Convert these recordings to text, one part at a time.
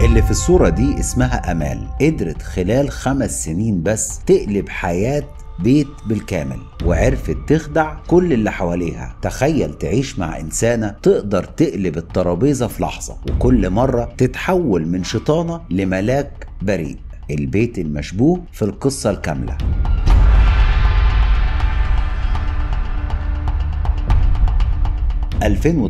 اللي في الصورة دي اسمها أمال قدرت خلال خمس سنين بس تقلب حياة بيت بالكامل وعرفت تخدع كل اللي حواليها تخيل تعيش مع إنسانة تقدر تقلب الترابيزة في لحظة وكل مرة تتحول من شيطانة لملاك بريء البيت المشبوه في القصة الكاملة ؟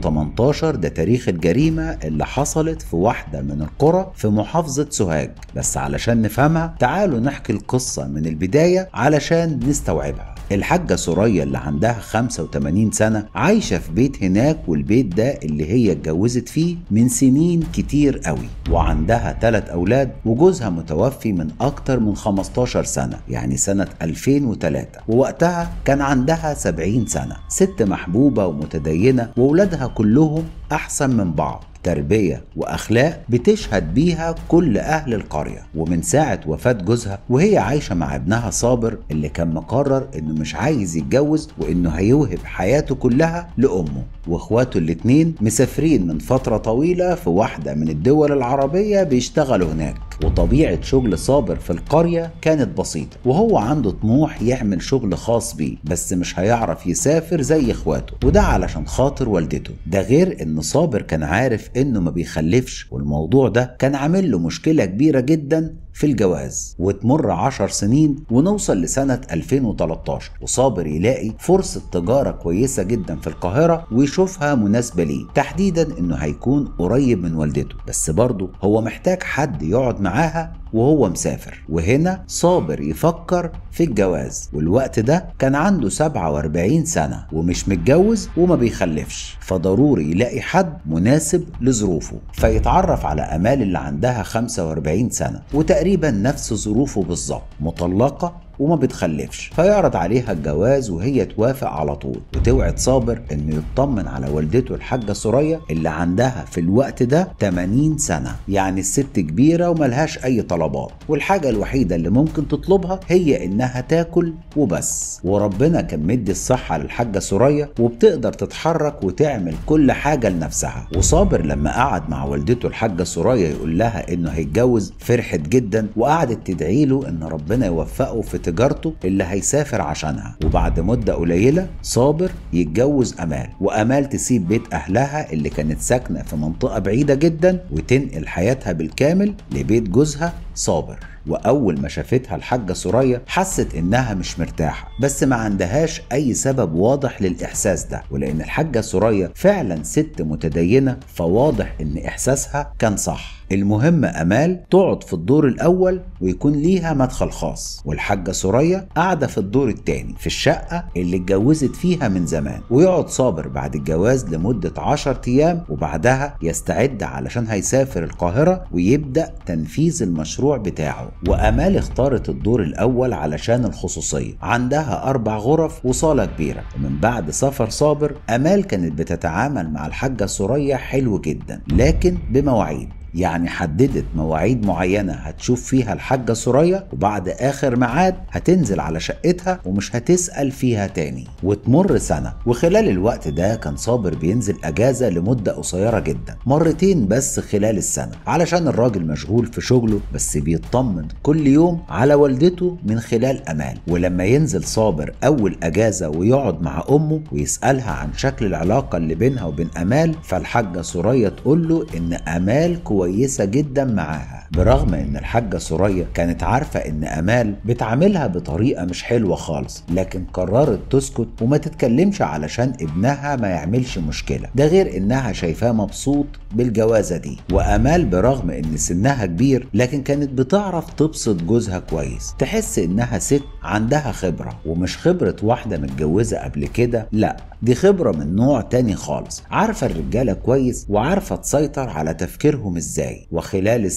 2018 ده تاريخ الجريمة اللي حصلت في واحدة من القرى في محافظة سوهاج بس علشان نفهمها تعالوا نحكي القصة من البداية علشان نستوعبها الحاجة سوريا اللي عندها 85 سنة عايشة في بيت هناك والبيت ده اللي هي اتجوزت فيه من سنين كتير قوي وعندها ثلاث أولاد وجوزها متوفي من أكتر من 15 سنة يعني سنة 2003 ووقتها كان عندها 70 سنة ست محبوبة ومتدينة وولادها كلهم أحسن من بعض تربية وأخلاق بتشهد بيها كل أهل القرية ومن ساعة وفاة جوزها وهي عايشة مع ابنها صابر اللي كان مقرر إنه مش عايز يتجوز وإنه هيوهب حياته كلها لأمه وإخواته الاتنين مسافرين من فترة طويلة في واحدة من الدول العربية بيشتغلوا هناك وطبيعة شغل صابر في القرية كانت بسيطة وهو عنده طموح يعمل شغل خاص بيه بس مش هيعرف يسافر زي اخواته وده علشان خاطر والدته ده غير ان صابر كان عارف انه ما بيخلفش والموضوع ده كان عامل له مشكلة كبيرة جدا في الجواز وتمر عشر سنين ونوصل لسنة 2013 وصابر يلاقي فرصة تجارة كويسة جدا في القاهرة ويشوفها مناسبة ليه تحديدا انه هيكون قريب من والدته بس برضه هو محتاج حد يقعد معاها وهو مسافر وهنا صابر يفكر في الجواز والوقت ده كان عنده 47 سنة ومش متجوز وما بيخلفش فضروري يلاقي حد مناسب لظروفه فيتعرف على أمال اللي عندها 45 سنة وتقريبا نفس ظروفه بالظبط مطلقة وما بتخلفش فيعرض عليها الجواز وهي توافق على طول وتوعد صابر انه يطمن على والدته الحاجة سوريا اللي عندها في الوقت ده 80 سنة يعني الست كبيرة وملهاش اي طلبات والحاجة الوحيدة اللي ممكن تطلبها هي انها تاكل وبس وربنا كان مدي الصحة للحاجة سوريا وبتقدر تتحرك وتعمل كل حاجة لنفسها وصابر لما قعد مع والدته الحاجة سوريا يقول لها انه هيتجوز فرحت جدا وقعدت تدعي له ان ربنا يوفقه في تجارته اللي هيسافر عشانها وبعد مدة قليلة صابر يتجوز أمال وأمال تسيب بيت أهلها اللي كانت ساكنة في منطقة بعيدة جدا وتنقل حياتها بالكامل لبيت جوزها صابر واول ما شافتها الحاجه سوريا حست انها مش مرتاحه بس ما عندهاش اي سبب واضح للاحساس ده ولان الحاجه سوريا فعلا ست متدينه فواضح ان احساسها كان صح المهم امال تقعد في الدور الاول ويكون ليها مدخل خاص والحاجه سوريا قاعده في الدور الثاني في الشقه اللي اتجوزت فيها من زمان ويقعد صابر بعد الجواز لمده 10 ايام وبعدها يستعد علشان هيسافر القاهره ويبدا تنفيذ المشروع بتاعه وامال اختارت الدور الاول علشان الخصوصيه عندها اربع غرف وصاله كبيره ومن بعد سفر صابر امال كانت بتتعامل مع الحاجه سوريا حلو جدا لكن بمواعيد يعني حددت مواعيد معينة هتشوف فيها الحاجة سوريا وبعد آخر ميعاد هتنزل على شقتها ومش هتسأل فيها تاني وتمر سنة وخلال الوقت ده كان صابر بينزل أجازة لمدة قصيرة جدا مرتين بس خلال السنة علشان الراجل مشغول في شغله بس بيطمن كل يوم على والدته من خلال أمال ولما ينزل صابر أول أجازة ويقعد مع أمه ويسألها عن شكل العلاقة اللي بينها وبين أمال فالحاجة سوريا تقول له إن أمال كويسة كويسة جدا معاها برغم ان الحاجة سوريا كانت عارفة ان امال بتعاملها بطريقة مش حلوة خالص لكن قررت تسكت وما تتكلمش علشان ابنها ما يعملش مشكلة ده غير انها شايفاه مبسوط بالجوازة دي وامال برغم ان سنها كبير لكن كانت بتعرف تبسط جوزها كويس تحس انها ست عندها خبرة ومش خبرة واحدة متجوزة قبل كده لا دي خبرة من نوع تاني خالص عارفة الرجالة كويس وعارفة تسيطر على تفكيرهم ازاي وخلال السنة اللي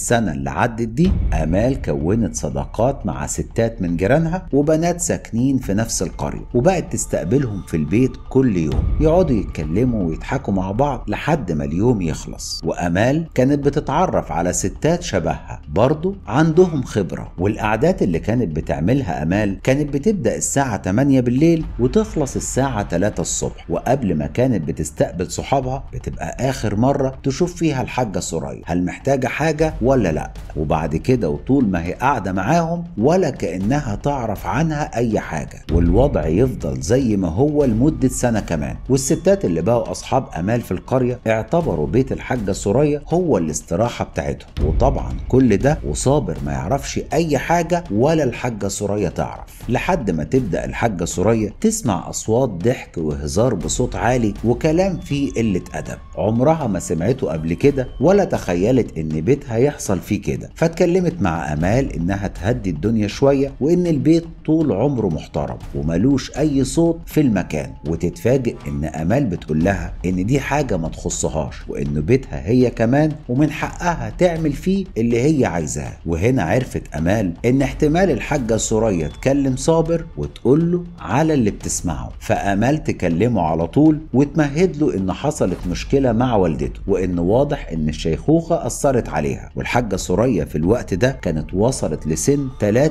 اللي عدت دي امال كونت صداقات مع ستات من جيرانها وبنات ساكنين في نفس القريه وبقت تستقبلهم في البيت كل يوم يقعدوا يتكلموا ويضحكوا مع بعض لحد ما اليوم يخلص وامال كانت بتتعرف على ستات شبهها برضه عندهم خبره والقعدات اللي كانت بتعملها امال كانت بتبدا الساعه 8 بالليل وتخلص الساعه 3 الصبح وقبل ما كانت بتستقبل صحابها بتبقى اخر مره تشوف فيها الحاجه سوريا هل محتاجه حاجه ولا لا وبعد كده وطول ما هي قاعده معاهم ولا كانها تعرف عنها اي حاجه والوضع يفضل زي ما هو لمده سنه كمان والستات اللي بقوا اصحاب امال في القريه اعتبروا بيت الحاجه سوريا هو الاستراحه بتاعتهم وطبعا كل ده وصابر ما يعرفش اي حاجه ولا الحاجه سوريا تعرف لحد ما تبدا الحاجه سوريا تسمع اصوات ضحك وهزار بصوت عالي وكلام فيه قله ادب عمرها ما سمعته قبل كده ولا تخيلت ان بيتها يحصل فيه كده فاتكلمت مع امال انها تهدي الدنيا شويه وان البيت طول عمره محترم وملوش اي صوت في المكان وتتفاجئ ان امال بتقول لها ان دي حاجه ما تخصهاش وان بيتها هي كمان ومن حقها تعمل فيه اللي هي عايزاه وهنا عرفت امال ان احتمال الحاجه سوريا تكلم صابر وتقول له على اللي بتسمعه فامال تكلمه على طول وتمهد له ان حصلت مشكله مع والدته وان واضح ان الشيخوخه اثرت عليها والحاجه سوريا في الوقت ده كانت وصلت لسن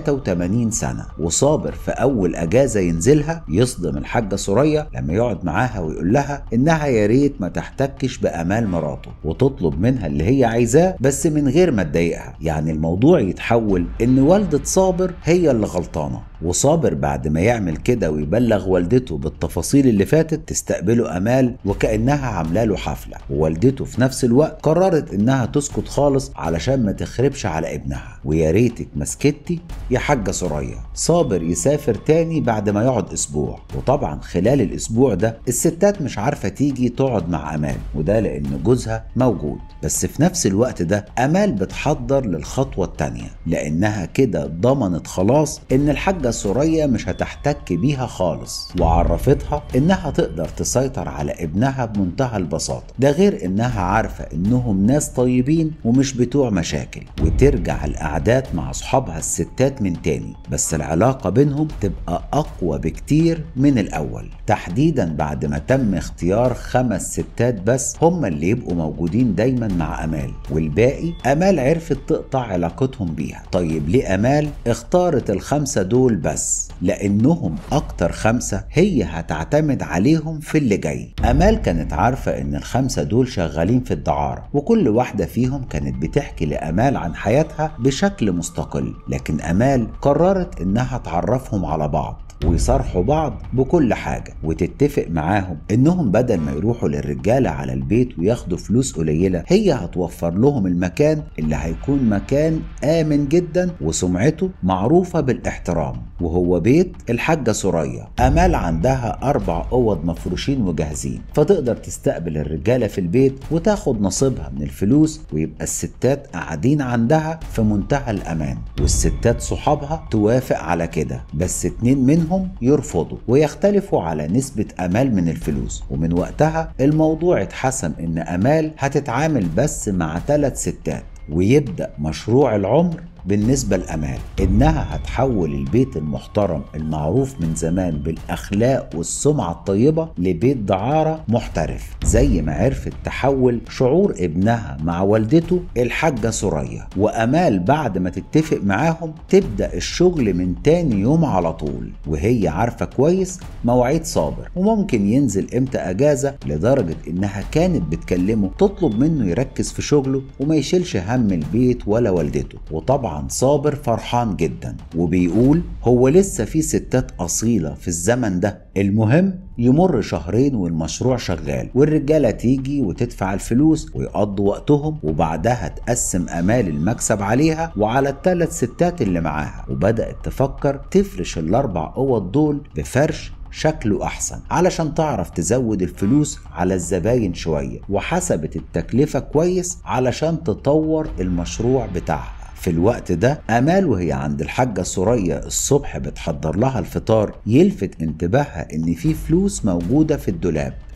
83 سنه وصابر في اول اجازه ينزلها يصدم الحاجه سوريا لما يقعد معاها ويقول لها انها يا ريت ما تحتكش بامال مراته وتطلب منها اللي هي عايزاه بس من غير ما تضايقها يعني الموضوع يتحول ان والده صابر هي اللي غلطانه وصابر بعد ما يعمل كده ويبلغ والدته بالتفاصيل اللي فاتت تستقبله امال وكانها عامله له حفله ووالدته في نفس الوقت قررت انها تسكت خالص علشان ما تخربش على ابنها ويا ريتك ما سكتي يا حاجه سوريا صابر يسافر تاني بعد ما يقعد اسبوع وطبعا خلال الاسبوع ده الستات مش عارفه تيجي تقعد مع امال وده لان جوزها موجود بس في نفس الوقت ده امال بتحضر للخطوه التانيه لانها كده ضمنت خلاص ان الحاجه سوريا مش هتحتك بيها خالص وعرفتها انها تقدر تسيطر على ابنها بمنتهى البساطه ده غير انها عارفه انهم ناس طيبين ومش بتوع مشاكل وترجع القعدات مع اصحابها الستات من تاني بس العلاقه بينهم تبقى اقوى بكتير من الاول تحديدا بعد ما تم اختيار خمس ستات بس هم اللي يبقوا موجودين دايما مع امال والباقي امال عرفت تقطع علاقتهم بيها طيب ليه امال اختارت الخمسه دول بس لانهم اكتر خمسه هي هتعتمد عليهم في اللي جاي امال كانت عارفه ان الخمسه دول شغالين في الدعاره وكل واحده فيهم كانت بتحكي لامال عن حياتها بشكل مستقل لكن امال قررت انها تعرفهم على بعض ويصارحوا بعض بكل حاجة وتتفق معاهم انهم بدل ما يروحوا للرجالة على البيت وياخدوا فلوس قليلة هي هتوفر لهم المكان اللي هيكون مكان آمن جدا وسمعته معروفة بالاحترام وهو بيت الحاجة سوريا أمال عندها أربع أوض مفروشين وجاهزين فتقدر تستقبل الرجالة في البيت وتاخد نصيبها من الفلوس ويبقى الستات قاعدين عندها في منتهى الأمان والستات صحابها توافق على كده بس اتنين منهم يرفضوا ويختلفوا على نسبة أمال من الفلوس ومن وقتها الموضوع اتحسم إن أمال هتتعامل بس مع ثلاث ستات ويبدأ مشروع العمر بالنسبة لأمال إنها هتحول البيت المحترم المعروف من زمان بالأخلاق والسمعة الطيبة لبيت دعارة محترف زي ما عرفت تحول شعور ابنها مع والدته الحاجة سوريا وأمال بعد ما تتفق معاهم تبدأ الشغل من تاني يوم على طول وهي عارفة كويس مواعيد صابر وممكن ينزل امتى أجازة لدرجة إنها كانت بتكلمه تطلب منه يركز في شغله وما يشيلش هم البيت ولا والدته وطبعا طبعا صابر فرحان جدا وبيقول هو لسه في ستات أصيلة في الزمن ده المهم يمر شهرين والمشروع شغال والرجالة تيجي وتدفع الفلوس ويقضوا وقتهم وبعدها تقسم أمال المكسب عليها وعلى الثلاث ستات اللي معاها وبدأت تفكر تفرش الأربع أوض دول بفرش شكله أحسن علشان تعرف تزود الفلوس على الزباين شوية وحسبت التكلفة كويس علشان تطور المشروع بتاعها في الوقت ده امال وهي عند الحاجه سوريا الصبح بتحضر لها الفطار يلفت انتباهها ان في فلوس موجوده في الدولاب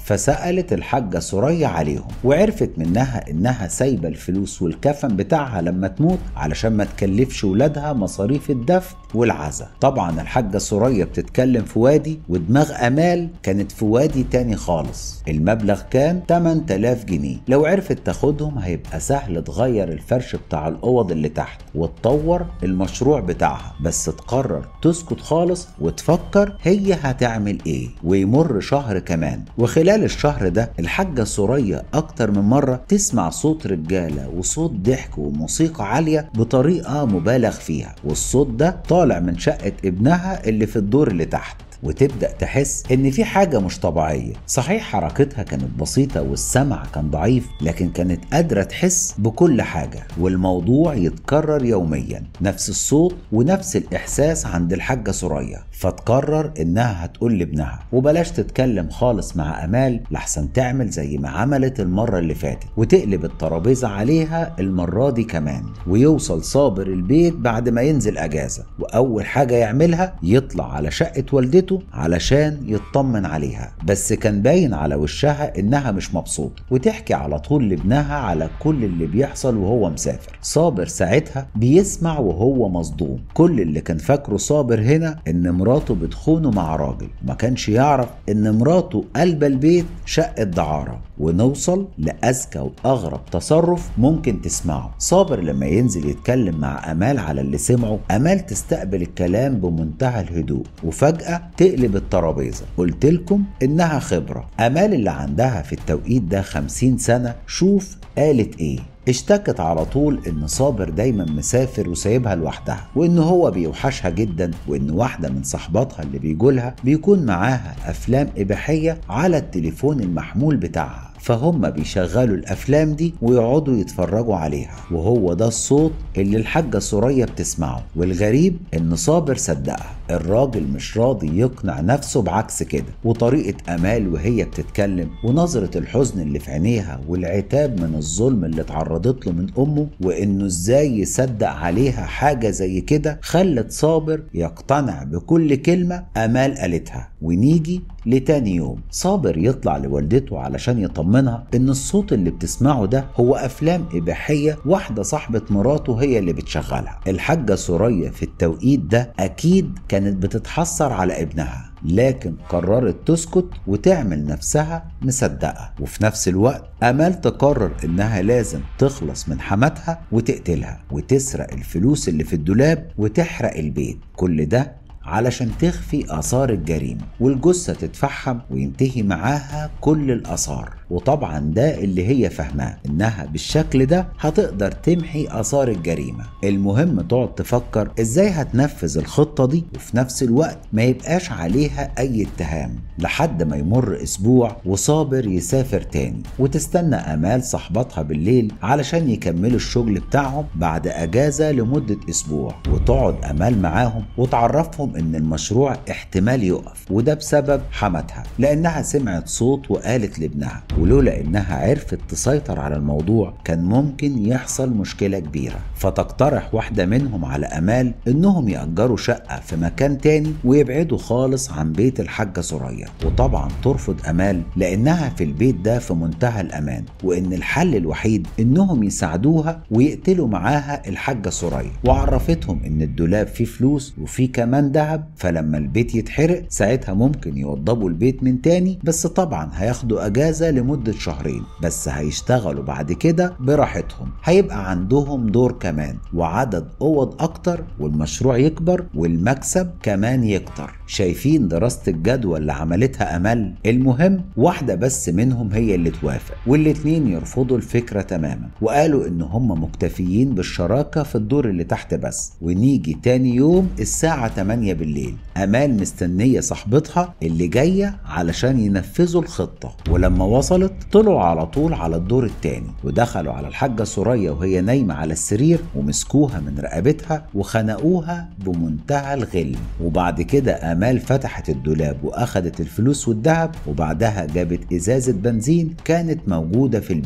فسألت الحاجة سوريا عليهم وعرفت منها انها سايبة الفلوس والكفن بتاعها لما تموت علشان ما تكلفش ولادها مصاريف الدفن والعزاء طبعا الحاجة سوريا بتتكلم في وادي ودماغ امال كانت في وادي تاني خالص المبلغ كان 8000 جنيه لو عرفت تاخدهم هيبقى سهل تغير الفرش بتاع الاوض اللي تحت وتطور المشروع بتاعها بس تقرر تسكت خالص وتفكر هي هتعمل ايه ويمر شهر كمان وخلال الشهر ده الحاجة سوريا اكتر من مرة تسمع صوت رجالة وصوت ضحك وموسيقى عالية بطريقة مبالغ فيها والصوت ده طالع من شقة ابنها اللي في الدور اللي تحت وتبدأ تحس إن في حاجة مش طبيعية صحيح حركتها كانت بسيطة والسمع كان ضعيف لكن كانت قادرة تحس بكل حاجة والموضوع يتكرر يوميا نفس الصوت ونفس الإحساس عند الحاجة سوريا فتقرر إنها هتقول لابنها وبلاش تتكلم خالص مع أمال لحسن تعمل زي ما عملت المرة اللي فاتت وتقلب الترابيزة عليها المرة دي كمان ويوصل صابر البيت بعد ما ينزل أجازة وأول حاجة يعملها يطلع على شقة والدته والدته علشان يطمن عليها بس كان باين على وشها انها مش مبسوطه وتحكي على طول لابنها على كل اللي بيحصل وهو مسافر صابر ساعتها بيسمع وهو مصدوم كل اللي كان فاكره صابر هنا ان مراته بتخونه مع راجل ما كانش يعرف ان مراته قلب البيت شقة دعارة ونوصل لأذكى وأغرب تصرف ممكن تسمعه صابر لما ينزل يتكلم مع أمال على اللي سمعه أمال تستقبل الكلام بمنتهى الهدوء وفجأة تقلب الترابيزة قلت لكم إنها خبرة أمال اللي عندها في التوقيت ده خمسين سنة شوف قالت إيه اشتكت على طول ان صابر دايما مسافر وسايبها لوحدها وان هو بيوحشها جدا وان واحده من صحباتها اللي بيجولها بيكون معاها افلام اباحيه على التليفون المحمول بتاعها فهم بيشغلوا الافلام دي ويقعدوا يتفرجوا عليها وهو ده الصوت اللي الحاجه سوريا بتسمعه والغريب ان صابر صدقها الراجل مش راضي يقنع نفسه بعكس كده وطريقه امال وهي بتتكلم ونظره الحزن اللي في عينيها والعتاب من الظلم اللي اتعرضت له من امه وانه ازاي يصدق عليها حاجه زي كده خلت صابر يقتنع بكل كلمه امال قالتها ونيجي لتاني يوم صابر يطلع لوالدته علشان يطمنها ان الصوت اللي بتسمعه ده هو افلام اباحيه واحده صاحبه مراته هي اللي بتشغلها الحاجه سوريا في التوقيت ده اكيد كانت بتتحسر على ابنها لكن قررت تسكت وتعمل نفسها مصدقة وفي نفس الوقت أمال تقرر إنها لازم تخلص من حماتها وتقتلها وتسرق الفلوس اللي في الدولاب وتحرق البيت كل ده علشان تخفي آثار الجريمة والجثة تتفحم وينتهي معاها كل الآثار وطبعا ده اللي هي فاهماه انها بالشكل ده هتقدر تمحي اثار الجريمه المهم تقعد تفكر ازاي هتنفذ الخطه دي وفي نفس الوقت ما يبقاش عليها اي اتهام لحد ما يمر اسبوع وصابر يسافر تاني وتستنى امال صاحبتها بالليل علشان يكملوا الشغل بتاعهم بعد اجازه لمده اسبوع وتقعد امال معاهم وتعرفهم ان المشروع احتمال يقف وده بسبب حماتها لانها سمعت صوت وقالت لابنها ولولا انها عرفت تسيطر على الموضوع كان ممكن يحصل مشكلة كبيرة فتقترح واحدة منهم على امال انهم يأجروا شقة في مكان تاني ويبعدوا خالص عن بيت الحاجة سوريا وطبعا ترفض امال لانها في البيت ده في منتهى الامان وان الحل الوحيد انهم يساعدوها ويقتلوا معاها الحاجة سوريا وعرفتهم ان الدولاب فيه فلوس وفيه كمان ذهب فلما البيت يتحرق ساعتها ممكن يوضبوا البيت من تاني بس طبعا هياخدوا اجازة لمدة شهرين بس هيشتغلوا بعد كده براحتهم هيبقى عندهم دور كمان وعدد اوض اكتر والمشروع يكبر والمكسب كمان يكتر شايفين دراسة الجدوى اللي عملتها امل المهم واحدة بس منهم هي اللي توافق والاتنين يرفضوا الفكرة تماما وقالوا ان هم مكتفيين بالشراكة في الدور اللي تحت بس ونيجي تاني يوم الساعة 8 بالليل امال مستنية صاحبتها اللي جاية علشان ينفذوا الخطة ولما وصلت طلعوا على طول على الدور التاني ودخلوا على الحاجة سوريا وهي نايمة على السرير ومسكوها من رقبتها وخنقوها بمنتهى الغل وبعد كده آمال فتحت الدولاب وأخدت الفلوس والذهب وبعدها جابت إزازة بنزين كانت موجودة في البيت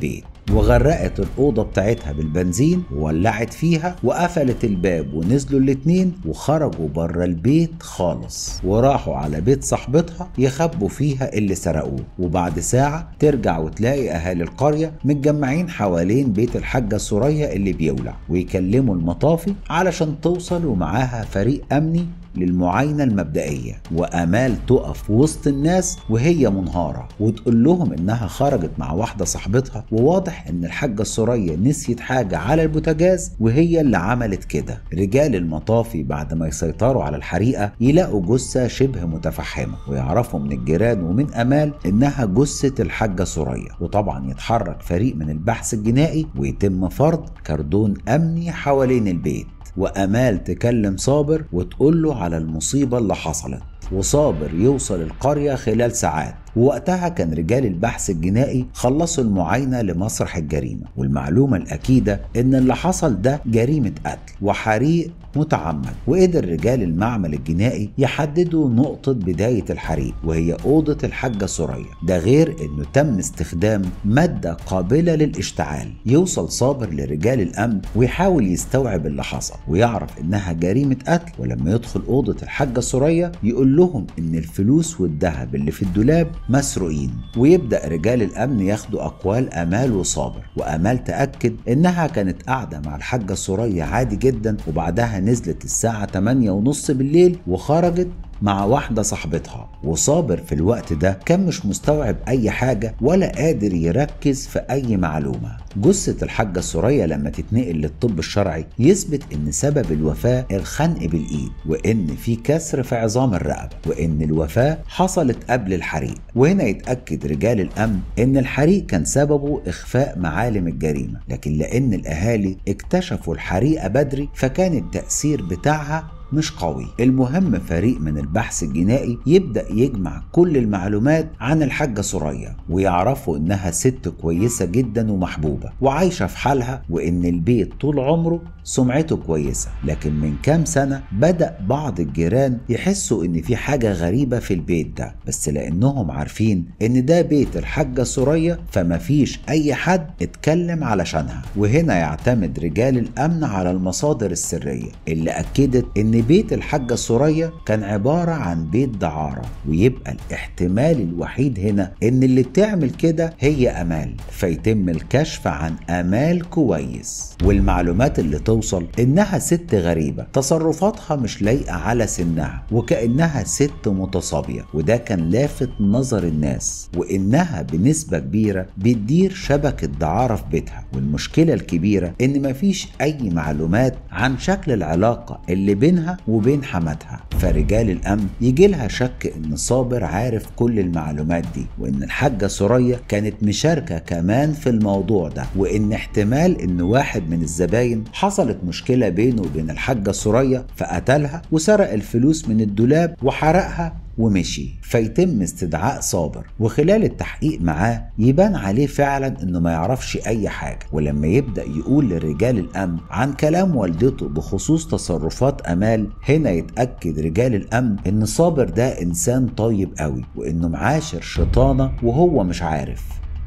وغرقت الأوضة بتاعتها بالبنزين وولعت فيها وقفلت الباب ونزلوا الاتنين وخرجوا بره البيت خالص وراحوا على بيت صاحبتها يخبوا فيها اللي سرقوه وبعد ساعة ترجع وتلاقي أهالي القرية متجمعين حوالين بيت الحاجة سوريا اللي بيولع ويكلموا المطافي علشان توصل ومعاها فريق أمني للمعاينة المبدئية وأمال تقف وسط الناس وهي منهارة وتقول لهم إنها خرجت مع واحدة صاحبتها وواضح إن الحاجة سورية نسيت حاجة على البوتاجاز وهي اللي عملت كده رجال المطافي بعد ما يسيطروا على الحريقة يلاقوا جثة شبه متفحمة ويعرفوا من الجيران ومن أمال إنها جثة الحاجة سورية وطبعا يتحرك فريق من البحث الجنائي ويتم فرض كردون أمني حوالين البيت وأمال تكلم صابر وتقول له على المصيبة اللي حصلت وصابر يوصل القرية خلال ساعات ووقتها كان رجال البحث الجنائي خلصوا المعاينة لمسرح الجريمة والمعلومة الأكيدة إن اللي حصل ده جريمة قتل وحريق متعمد وقدر رجال المعمل الجنائي يحددوا نقطة بداية الحريق وهي أوضة الحاجة سوريا ده غير إنه تم استخدام مادة قابلة للاشتعال يوصل صابر لرجال الأمن ويحاول يستوعب اللي حصل ويعرف إنها جريمة قتل ولما يدخل أوضة الحاجة سوريا يقول لهم إن الفلوس والذهب اللي في الدولاب مسروقين ويبدأ رجال الأمن ياخدوا أقوال أمال وصابر وأمال تأكد إنها كانت قاعدة مع الحاجة سوريا عادي جدا وبعدها نزلت الساعة 8 ونص بالليل وخرجت مع واحدة صاحبتها وصابر في الوقت ده كان مش مستوعب أي حاجة ولا قادر يركز في أي معلومة جثة الحاجة سوريا لما تتنقل للطب الشرعي يثبت إن سبب الوفاة الخنق بالإيد وإن في كسر في عظام الرقبة وإن الوفاة حصلت قبل الحريق وهنا يتأكد رجال الأمن إن الحريق كان سببه إخفاء معالم الجريمة لكن لأن الأهالي اكتشفوا الحريقة بدري فكان التأثير بتاعها مش قوي المهم فريق من البحث الجنائي يبدأ يجمع كل المعلومات عن الحاجة سوريا ويعرفوا انها ست كويسة جدا ومحبوبة وعايشة في حالها وان البيت طول عمره سمعته كويسة لكن من كام سنة بدأ بعض الجيران يحسوا ان في حاجة غريبة في البيت ده بس لانهم عارفين ان ده بيت الحاجة سوريا فما فيش اي حد اتكلم علشانها وهنا يعتمد رجال الامن على المصادر السرية اللي اكدت ان بيت الحاجة سوريا كان عبارة عن بيت دعارة ويبقى الاحتمال الوحيد هنا ان اللي بتعمل كده هي امال فيتم الكشف عن امال كويس والمعلومات اللي توصل انها ست غريبة تصرفاتها مش لايقة على سنها وكأنها ست متصابية وده كان لافت نظر الناس وانها بنسبة كبيرة بتدير شبكة دعارة في بيتها والمشكلة الكبيرة ان مفيش اي معلومات عن شكل العلاقة اللي بينها وبين حماتها فرجال الامن يجي لها شك ان صابر عارف كل المعلومات دي وان الحاجة سوريا كانت مشاركة كمان في الموضوع ده وان احتمال ان واحد من الزباين حصلت مشكلة بينه وبين الحاجة سوريا فقتلها وسرق الفلوس من الدولاب وحرقها ومشي فيتم استدعاء صابر وخلال التحقيق معاه يبان عليه فعلا انه ما يعرفش اي حاجه ولما يبدا يقول لرجال الامن عن كلام والدته بخصوص تصرفات امال هنا يتاكد رجال الامن ان صابر ده انسان طيب قوي وانه معاشر شيطانه وهو مش عارف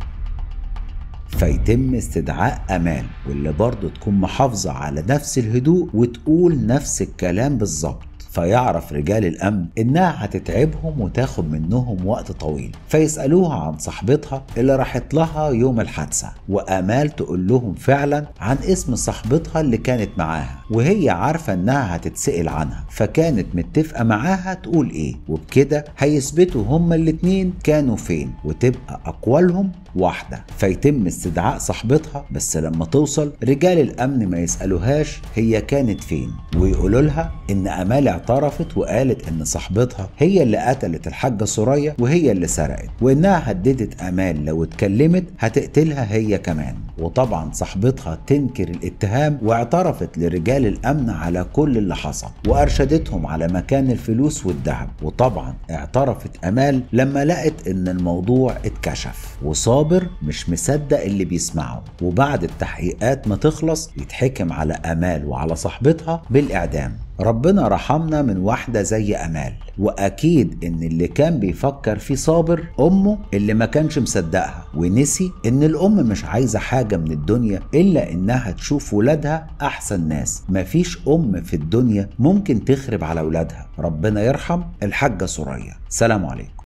فيتم استدعاء أمان واللي برضه تكون محافظة على نفس الهدوء وتقول نفس الكلام بالظبط فيعرف رجال الأمن إنها هتتعبهم وتاخد منهم وقت طويل فيسألوها عن صاحبتها اللي راحت لها يوم الحادثة وآمال تقول لهم فعلا عن اسم صاحبتها اللي كانت معاها وهي عارفة إنها هتتسأل عنها فكانت متفقة معاها تقول إيه وبكده هيثبتوا هما الاتنين كانوا فين وتبقى أقوالهم واحدة فيتم استدعاء صاحبتها بس لما توصل رجال الأمن ما يسألوهاش هي كانت فين ويقولوا لها إن أمال اعترفت وقالت إن صاحبتها هي اللي قتلت الحاجة سوريا وهي اللي سرقت وإنها هددت أمال لو اتكلمت هتقتلها هي كمان وطبعا صاحبتها تنكر الاتهام واعترفت لرجال الأمن على كل اللي حصل وأرشدتهم على مكان الفلوس والذهب وطبعا اعترفت أمال لما لقت إن الموضوع اتكشف وصابر مش مصدق اللي بيسمعه وبعد التحقيقات ما تخلص يتحكم على أمال وعلى صاحبتها بالإعدام ربنا رحمنا من واحدة زي أمال وأكيد إن اللي كان بيفكر فيه صابر أمه اللي ما كانش مصدقها ونسي إن الأم مش عايزة حاجة من الدنيا إلا إنها تشوف ولادها أحسن ناس مفيش أم في الدنيا ممكن تخرب على ولادها ربنا يرحم الحاجة سوريا سلام عليكم